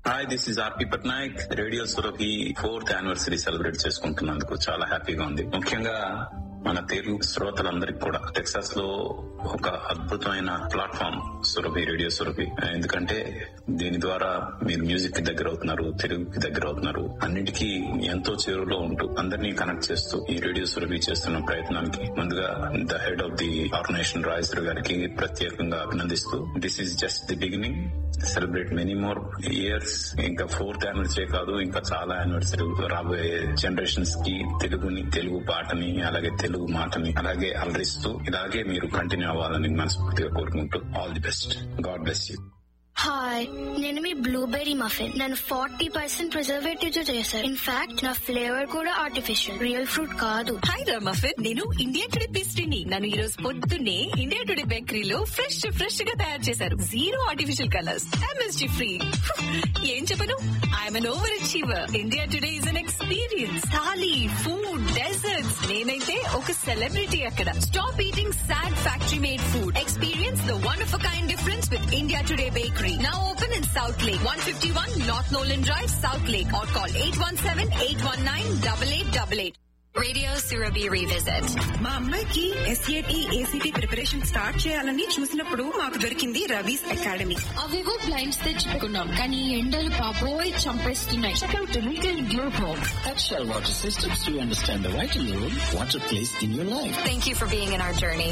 Hi this is RP Patnaik radio Surabhi fourth anniversary celebrate చేసుకుంటున్నందుకు చాలా హ్యాపీగా ఉంది ముఖ్యంగా మన తెలుగు శ్రోతలందరికీ కూడా టెక్సాస్ లో ఒక అద్భుతమైన ప్లాట్ఫామ్ సురభి రేడియో సురభి ఎందుకంటే దీని ద్వారా మీరు మ్యూజిక్ కి దగ్గర అవుతున్నారు తెలుగుకి దగ్గర అవుతున్నారు అన్నిటికీ ఎంతో చేరులో ఉంటూ అందరినీ కనెక్ట్ చేస్తూ ఈ రేడియో సురభి చేస్తున్న ప్రయత్నానికి ముందుగా the head of the organisation Rajeshwar garu ప్రత్యేకంగా అభినందిస్తూ this is just the beginning celebrate many more years ఇంకా ఫోర్త్ యానివర్సరీ కాదు ఇంకా చాలా యానివర్సరీ రాబోయే జనరేషన్స్ కి తెలుగుని తెలుగు పాటని అలాగే తెలుగు మాటని అలాగే అలరిస్తూ ఇలాగే మీరు కంటిన్యూ అవ్వాలని మనస్ఫూర్తిగా కోరుకుంటూ all the best God bless you hi నేను మీ బ్లూబెర్రీ మఫిన్ నన్ను ఫార్టీ పర్సెంట్ ప్రిజర్వేటివ్ తో చేశారు ఇన్ఫాక్ట్ నా ఫ్లేవర్ కూడా ఆర్టిఫిషియల్ రియల్ ఫ్రూట్ కాదు హాయ్ రా మఫిన్ నేను ఇండియా టుడే పేస్ట్రీని నన్ను ఈ రోజు పొద్దున్నే ఇండియా టుడే బేకరీలో ఫ్రెష్ ఫ్రెష్ గా తయారు చేశారు zero artificial colours MSG free ఏం చెప్పను I'm an over achiever India today is an experience thali food desserts నేనైతే ఒక సెలబ్రిటీ అక్కడ stop eating sad factory made food experience the one of kind difference with India today bakery now open in south lake one fifty one north Nolan drive south lake or call eight one seven eight one nine double eight double eight Radio Surabhi Revisit. మా అమ్మాయికి SAT ACT preparation start చేయాలని చూసినప్పుడు మాకు దొరికింది Ravi's academy అవేవో blinds తెచ్చుకున్నాం కానీ ఎండలు బాబోయ్ చంపేస్తున్నాయి check out regal glow home Excel Water Systems to understand the vital role water plays in your life. Thank you for being in our journey.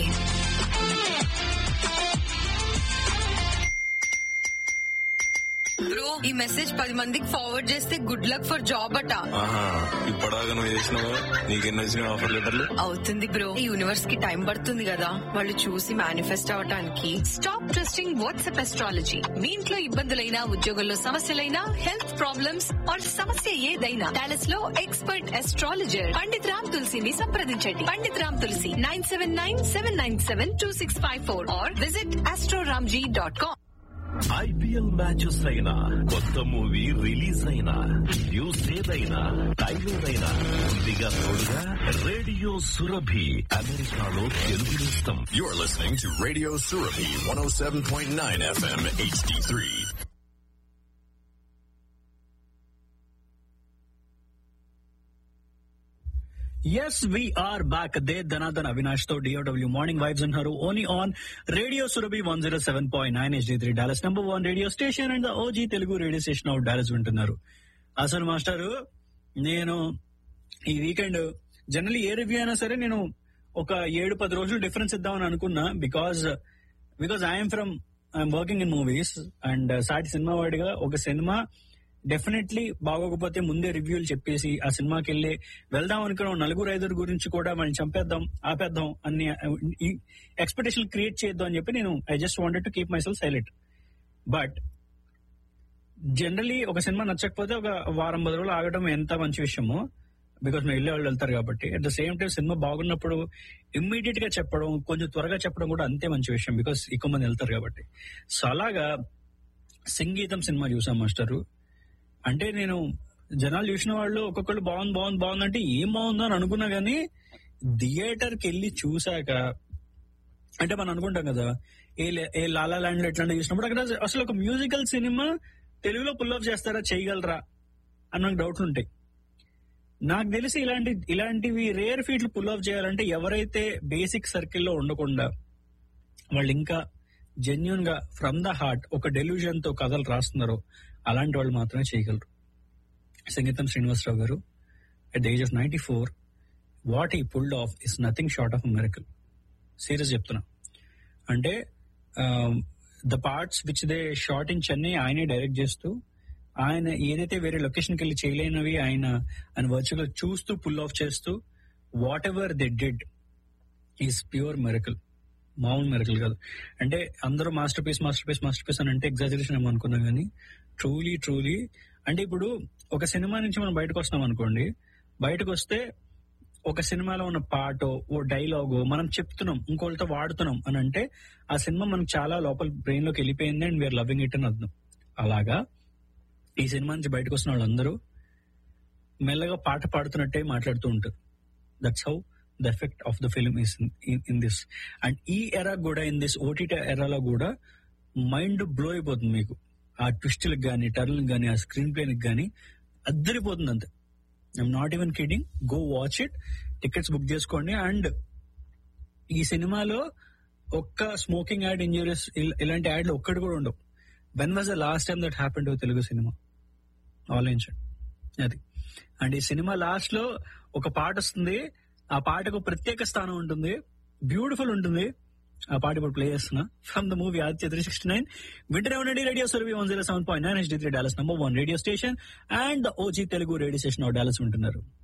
Bro ఈ మెసేజ్ పది మందికి ఫార్వర్డ్ చేస్తే గుడ్ లక్ ఫర్ జాబ్ అట ఆహా ఇప్పటిదాకా నువ్వు చేసినావా నీకెన్ని వచ్చినాయి ఆఫర్ లెటర్లు అవుతుంది బ్రో ఈ యూనివర్స్ కి టైం పడుతుంది కదా వాళ్ళు చూసి మేనిఫెస్ట్ అవటానికి స్టాప్ ట్రస్టింగ్ వాట్సాప్ ఎస్ట్రాలజీ మీ ఇంట్లో ఇబ్బందులైనా ఉద్యోగంలో సమస్యలైనా హెల్త్ ప్రాబ్లమ్స్ ఆర్ సమస్య ఏదైనా డాలస్ లో ఎక్స్పర్ట్ ఎస్ట్రాలజర్ పండిత్ రామ్ తులసిని సంప్రదించండి Pandit Ram Tulasi nine seven nine seven nine seven two six five four or visit astroramji dot com IPL matches అయినా కొత్త మూవీ రిలీజ్ అయినా న్యూస్ ఏదైనా టైం ఏదైనా ముందుగా తోడుగా రేడియో సురభి అమెరికాలో తెలుగు నేస్తం You're listening to Radio Surabhi 107.9 FM HD3. Yes we're back they Dhanadhan Avinash తో డిఓడబ్ల్యూ మార్నింగ్ వైబ్స్ అంటున్నారు only on radio Surabhi one zero seven point nine HD three Dallas number one radio station and OG Telugu radio station of Dallas వింటున్నారు అసలు మాస్టారు నేను ఈ weekend generally ఏ review అయినా సరే నేను ఒక ఏడు పది రోజులు డిఫరెన్స్ ఇద్దామని అనుకున్నా because because I'm from I'm working in movies and సాటి సినిమా వాడిగా ఒక సినిమా డెఫినెట్లీ బాగోకపోతే ముందే రివ్యూలు చెప్పేసి ఆ సినిమాకి వెళ్ళి వెళ్దాం అనుకున్న నలుగురు ఐదుగురు గురించి కూడా మనం చంపేద్దాం ఆపేద్దాం అన్ని ఎక్స్పెక్టేషన్ క్రియేట్ చేద్దాం అని చెప్పి నేను I just wanted to keep myself silent but generally ఒక సినిమా నచ్చకపోతే ఒక వారం పది రోజులు ఆగడం ఎంత మంచి విషయమో బికాస్ మేము వెళ్ళే వాళ్ళు వెళ్తారు కాబట్టి at the same time cinema బాగున్నప్పుడు ఇమ్మీడియట్ గా చెప్పడం కొంచెం త్వరగా చెప్పడం కూడా అంతే మంచి విషయం బికాస్ ఎక్కువ మంది వెళ్తారు కాబట్టి సో అలాగా సంగీతం సినిమా చూసాం మాస్టరు అంటే నేను జనాలు చూసిన వాళ్ళు ఒక్కొక్కళ్ళు బాగుంది బాగుంది బాగుంది అంటే ఏం బాగుందో అని అనుకున్నా గానీ థియేటర్ కి వెళ్ళి చూసాక అంటే మనం అనుకుంటాం కదా ఏ లే- ఏ లాలా ల్యాండ్ లో ఎట్లాంటి చూసినప్పుడు అక్కడ అసలు ఒక మ్యూజికల్ సినిమా తెలుగులో పుల్ ఆఫ్ చేస్తారా చేయగలరా అని నాకు డౌట్లు ఉంటాయి నాకు తెలిసి ఇలాంటి ఇలాంటివి రేర్ ఫీట్లు పుల్ ఆఫ్ చేయాలంటే ఎవరైతే బేసిక్ సర్కిల్లో ఉండకుండా వాళ్ళు ఇంకా జెన్యున్ గా ఫ్రమ్ ద హార్ట్ ఒక డెల్యూజన్ తో కథలు రాస్తున్నారో అలాంటి వాళ్ళు మాత్రమే చేయగలరు సంగీతం Srinivasarao garu at the age of ninety four what ఈ pulled off is nothing short of miracle serious చెప్తున్నా అంటే the parts which they shot in Chennai ఆయనే డైరెక్ట్ చేస్తూ ఆయన ఏదైతే వేరే లొకేషన్కి వెళ్ళి చేయలేనివి ఆయన ఆయన వర్చువల్ చూస్తూ పుల్ ఆఫ్ చేస్తూ whatever they did is pure miracle మామూలు మెరకల్ కాదు అంటే అందరూ master master master అని అంటే ఎగ్జాజరేషన్ ఏమో అనుకున్నాం కానీ ట్రూలీ ట్రూలీ అంటే ఇప్పుడు ఒక సినిమా నుంచి మనం బయటకు వస్తున్నాం అనుకోండి బయటకు వస్తే ఒక సినిమాలో ఉన్న పాటో ఓ డైలాగో మనం చెప్తున్నాం ఇంకోళ్ళతో వాడుతున్నాం అని అంటే ఆ సినిమా మనకు చాలా లోపల బ్రెయిన్ లోకి వెళ్ళిపోయింది అండ్ వీఆర్ లవింగ్ ఇట్ అని అర్థం అలాగా ఈ సినిమా నుంచి బయటకు వస్తున్న వాళ్ళందరూ మెల్లగా పాట పాడుతున్నట్టే మాట్లాడుతూ ఉంటారు that's how the effect of the film is in this and ఈ ఎరా కూడా ఇన్ దిస్ ఓటీటీ ఎరాలో కూడా మైండ్ బ్లో అయిపోతుంది మీకు ఆ ట్విస్టులకు కానీ టర్న్లకు కానీ ఆ స్క్రీన్ ప్లేకి కానీ అద్దరిపోతుంది అంతే I'm not even kidding go watch it tickets book చేసుకోండి అండ్ ఈ సినిమాలో ఒక్క స్మోకింగ్ యాడ్ ఇంజూరియస్ ఇలాంటి యాడ్లు ఒక్కటి కూడా ఉండవు when was the last time that happen to Telugu cinema ఆలోచించండి అది అండ్ ఈ సినిమా లాస్ట్ లో ఒక పాట వస్తుంది ఆ పాటకు ప్రత్యేక స్థానం ఉంటుంది బ్యూటిఫుల్ ఉంటుంది ఆ పాట ఇప్పుడు ప్లే చేస్తున్నా from the movie Aditya three sixty nine వింటనే ఉండండి radio Surabhi one zero seven point nine HD three Dallas number one radio station and OG Telugu radio station Dallas ఉంటున్నారు